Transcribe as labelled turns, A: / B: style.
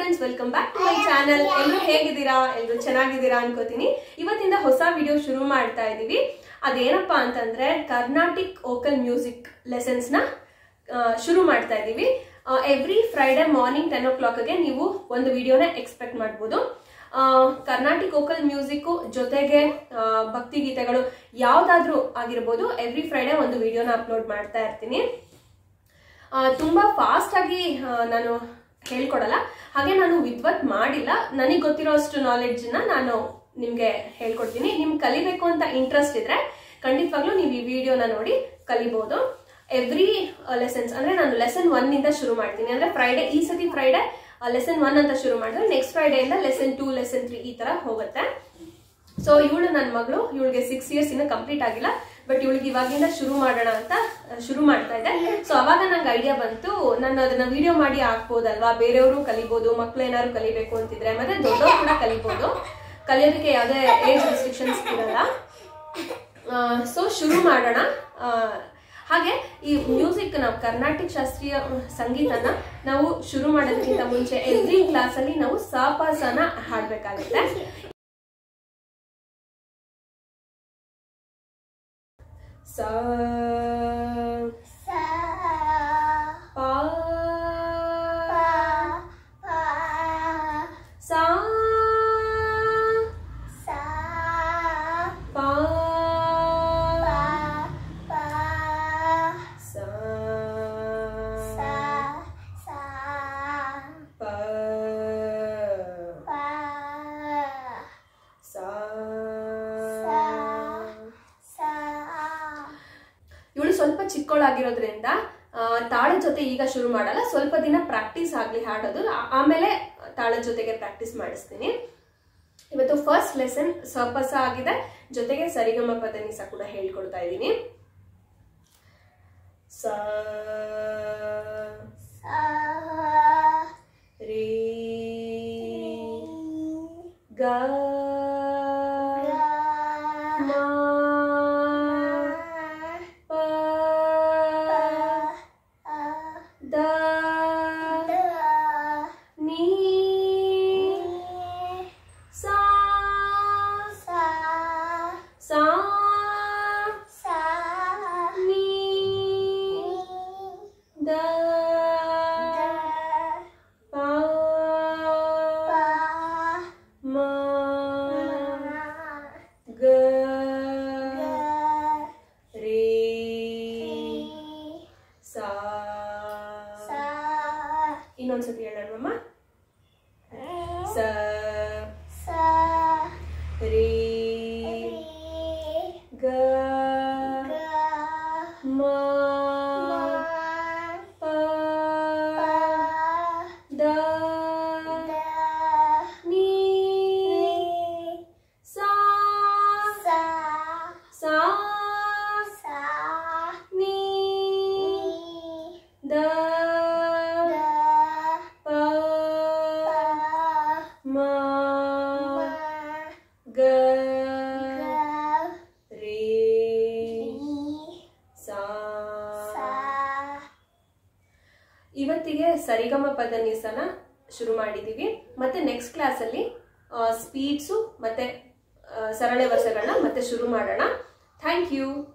A: friends welcome back to my channel ಎಲ್ಲರೂ ಹೇಗಿದ್ದೀರಾ ಎಲ್ಲರೂ ಚೆನ್ನಾಗಿದ್ದೀರಾ ಅನ್ಕೋತೀನಿ ಇವತ್ತಿಂದ ಹೊಸ ವಿಡಿಯೋ ಶುರು ಮಾಡ್ತಾ ಇದೀವಿ ಅದೇನಪ್ಪಾ ಅಂತಂದ್ರೆ ಕರ್ನಾಟಿಕ್ ಓಕಲ್ ಮ್ಯೂಸಿಕ್ ಲೆಸನ್ಸ್ ನ ಆ, ಶುರು ಮಾಡ್ತಾ ಇದೀವಿ ಎವ್ರಿ ಫ್ರೈಡೆ ಮಾರ್ನಿಂಗ್ ಟೆನ್ ಓ ಕ್ಲಾಕ್ಗೆ ನೀವು ಒಂದು ವಿಡಿಯೋನ ಎಕ್ಸ್ಪೆಕ್ಟ್ ಮಾಡ್ಬೋದು ಆ, ಕರ್ನಾಟಿಕ್ ಓಕಲ್ ಮ್ಯೂಸಿಕ್ ಜೊತೆಗೆ ಆ, ಭಕ್ತಿ ಗೀತೆಗಳು ಯಾವ್ದಾದ್ರೂ ಆಗಿರ್ಬೋದು ಎವ್ರಿ ಫ್ರೈಡೆ ಒಂದು ವಿಡಿಯೋನ ಅಪ್ಲೋಡ್ ಮಾಡ್ತಾ ಇರ್ತೀನಿ ಆ, ತುಂಬಾ ಫಾಸ್ಟ್ ಆಗಿ ಆ, ನಾನು ಹೇಳ್ಕೊಡಲ್ಲ ಹಾಗೆ ನಾನು ವಿದ್ವತ್ ಮಾಡಿಲ್ಲ ನನಗೆ ಗೊತ್ತಿರೋ ಅಷ್ಟು ನಾಲೆಡ್ಜ್ ನ ನಾನು ನಿಮ್ಗೆ ಹೇಳ್ಕೊಡ್ತೀನಿ ನಿಮ್ಗೆ ಕಲಿಬೇಕು ಅಂತ ಇಂಟ್ರೆಸ್ಟ್ ಇದ್ರೆ ಖಂಡಿತವಾಗ್ಲೂ ನೀವು ಈ ವಿಡಿಯೋನ ನೋಡಿ ಕಲಿಬಹುದು ಎವ್ರಿ ಲೆಸನ್ಸ್ ಅಂದ್ರೆ ನಾನು ಲೆಸನ್ ಒನ್ ಇಂದ ಶುರು ಮಾಡ್ತೀನಿ ಅಂದ್ರೆ ಫ್ರೈಡೆ ಈ ಸತಿ ಫ್ರೈಡೆ ಲೆಸನ್ ಒನ್ ಅಂತ ಶುರು ಮಾಡಿದ್ರೆ ನೆಕ್ಸ್ಟ್ ಫ್ರೈಡೆ ಇಂದ ಲೆಸನ್ ಟೂ ಲೆಸನ್ ತ್ರೀ ಈ ತರ ಹೋಗುತ್ತೆ ಸೊ ಇವಳು ನನ್ನ ಮಗಳು ಇವಳಿಗೆ ಸಿಕ್ಸ್ ಇಯರ್ಸ್ ಇನ್ನ ಕಂಪ್ಲೀಟ್ ಆಗಿಲ್ಲ ಬಟ್ ಇವಳಿಗೆ ಇವಾಗಿಂದ ಶುರು ಮಾಡೋಣ ಅಂತ ಆ, ಶುರು ಮಾಡ್ತಾ ಇದ್ದೆ ಸೊ ಅವಾಗ ನಂಗೆ ಐಡಿಯಾ ಬಂತು ನಾನು ಅದನ್ನ ವಿಡಿಯೋ ಮಾಡಿ ಹಾಕ್ಬೋದಲ್ವಾ ಬೇರೆಯವರು ಕಲಿಬಹುದು ಮಕ್ಳು ಏನಾದ್ರು ಕಲಿಬೇಕು ಅಂತಿದ್ರೆ ಮತ್ತೆ ದೊಡ್ಡವರು ಕೂಡ ಕಲಿಬಹುದು ಕಲಿಯೋದಕ್ಕೆ ಯಾವುದೇ ಏಜ್ ರೆಸ್ಟ್ರಿಕ್ಷನ್ಸ್ ಇರಲ್ಲ ಸೊ ಶುರು ಮಾಡೋಣ ಆ, ಹಾಗೆ ಈ ಮ್ಯೂಸಿಕ್ ನಾವು ಕರ್ನಾಟಕ ಶಾಸ್ತ್ರೀಯ ಸಂಗೀತನ ನಾವು ಶುರು ಮಾಡೋದಕ್ಕಿಂತ ಮುಂಚೆ ಎವ್ರಿ ಕ್ಲಾಸ್ ಅಲ್ಲಿ ನಾವು ಸಾಪಾಸನ ಹಾಡ್ಬೇಕಾಗುತ್ತೆ ಸ ಪಾ ಸಾ ಪಾ ಸಾ ಪ ಸಾ ಇವಳು ಸ್ವಲ್ಪ ಚಿಕ್ಕವಳಾಗಿರೋದ್ರಿಂದ ಆ, ತಾಳದ ಜೊತೆ ಈಗ ಶುರು ಮಾಡಲ್ಲ ಸ್ವಲ್ಪ ದಿನ ಪ್ರಾಕ್ಟೀಸ್ ಆಗ್ಲಿ ಹಾಡೋದು ಆ- ಆಮೇಲೆ ತಾಳದ ಜೊತೆಗೆ ಪ್ರಾಕ್ಟೀಸ್ ಮಾಡಿಸ್ತೀನಿ ಇವತ್ತು ಫಸ್ಟ್ ಲೆಸನ್ ಸಪಸ ಆಗಿದೆ ಜೊತೆಗೆ ಸರಿಗಮ ಪದನಿಸ ಕೂಡ ಹೇಳ್ಕೊಡ್ತಾ ಇದ್ದೀನಿ ಸ ರೀ ಗ ಮ ಪ ದ ನೀ ಸಾ ಸಾ ನೀ ದ ಪ ಮ ಗ ರೇ ಸಾ ಇನ್ನೊಂದ್ಸತಿ ಹೇಳೋಣಮ್ಮ ಸ ರೇ ಗ ಮ ಪ ದ ನೀ ಸಾ ಸಾ ನೀ ದ ಪ ಮ ಗ ರೇ ಸಾ ಇವತ್ತಿಗೆ ಸರಿಗಮ ಪದನಿಸನ ಶುರು ಮಾಡಿದೀವಿ ಮತ್ತೆ ನೆಕ್ಸ್ಟ್ ಕ್ಲಾಸ್ ಅಲ್ಲಿ ಸ್ಪೀಡ್ಸು ಮತ್ತೆ ಆ, ಸರಳ ವರ್ಷಗಳನ್ನ ಮತ್ತೆ ಶುರು ಮಾಡೋಣ ಥ್ಯಾಂಕ್ ಯು